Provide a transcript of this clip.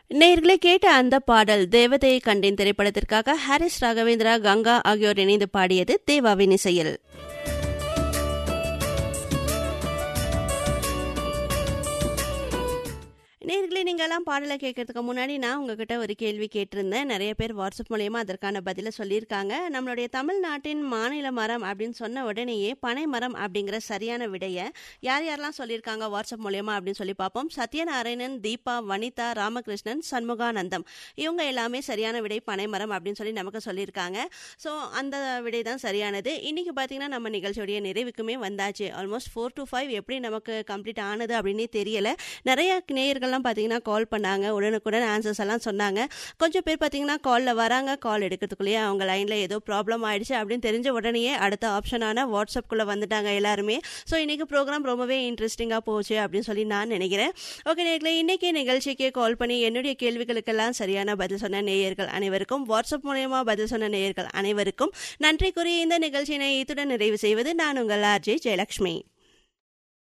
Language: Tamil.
நேயர்களே கேட்ட அந்த பாடல் தேவதையை கண்டேன் திரைப்படத்திற்காக ஹாரிஸ் ராகவேந்திரா கங்கா ஆகியோர் இணைந்து பாடியது தேவாவின் இசையில் நேர்களே நீங்கள்லாம் பாடலை கேட்கறதுக்கு முன்னாடி நான் உங்ககிட்ட ஒரு கேள்வி கேட்டிருந்தேன் நிறைய பேர் வாட்ஸ்அப் மூலயமா அதற்கான பதிலை சொல்லியிருக்காங்க நம்மளுடைய தமிழ்நாட்டின் மாநில மரம் அப்படின்னு சொன்ன உடனேயே பனை மரம் அப்படிங்கிற சரியான விடையை யார் யாரெல்லாம் சொல்லியிருக்காங்க வாட்ஸ்அப் மூலயமா அப்படின்னு சொல்லி பார்ப்போம் சத்யநாராயணன் தீபா வனிதா ராமகிருஷ்ணன் சண்முகானந்தம் இவங்க எல்லாமே சரியான விடை பனை மரம் அப்படின்னு சொல்லி நமக்கு சொல்லியிருக்காங்க ஸோ அந்த விடை தான் சரியானது இன்னைக்கு பார்த்தீங்கன்னா நம்ம நிகழ்ச்சியுடைய நிறைவுக்குமே வந்தாச்சு ஆல்மோஸ்ட் ஃபோர் டு ஃபைவ் எப்படி நமக்கு கம்ப்ளீட் ஆனது அப்படின்னே தெரியல நிறைய நேயர்கள்லாம் பார்த்தீங்கன்னா கால் பண்ணாங்க உடனுக்குடன் ஆன்சர்ஸ் எல்லாம் சொன்னாங்க கொஞ்சம் பேர் பார்த்தீங்கன்னா காலில் வராங்க கால் எடுக்கிறதுக்குள்ளேயே அவங்க லைனில் ஏதோ ப்ராப்ளம் ஆயிடுச்சு அப்படின்னு தெரிஞ்ச உடனேயே அடுத்த ஆப்ஷனான வாட்ஸ்அப்குள்ளே வந்துட்டாங்க எல்லாருமே ஸோ இன்னைக்கு ப்ரோக்ராம் ரொம்பவே இன்ட்ரெஸ்டிங்காக போச்சு அப்படின்னு சொல்லி நான் நினைக்கிறேன் ஓகே நேர்களே இன்னைக்கு நிகழ்ச்சிக்கு கால் பண்ணி என்னுடைய கேள்விகளுக்கெல்லாம் சரியான பதில் சொன்ன நேயர்கள் அனைவருக்கும் வாட்ஸ்அப் மூலயமா பதில் சொன்ன நேயர்கள் அனைவருக்கும் நன்றி கூறிய இந்த நிகழ்ச்சியினை இத்துடன் நிறைவு செய்வது நான் உங்கள் ஆர்ஜே ஜெயலட்சுமி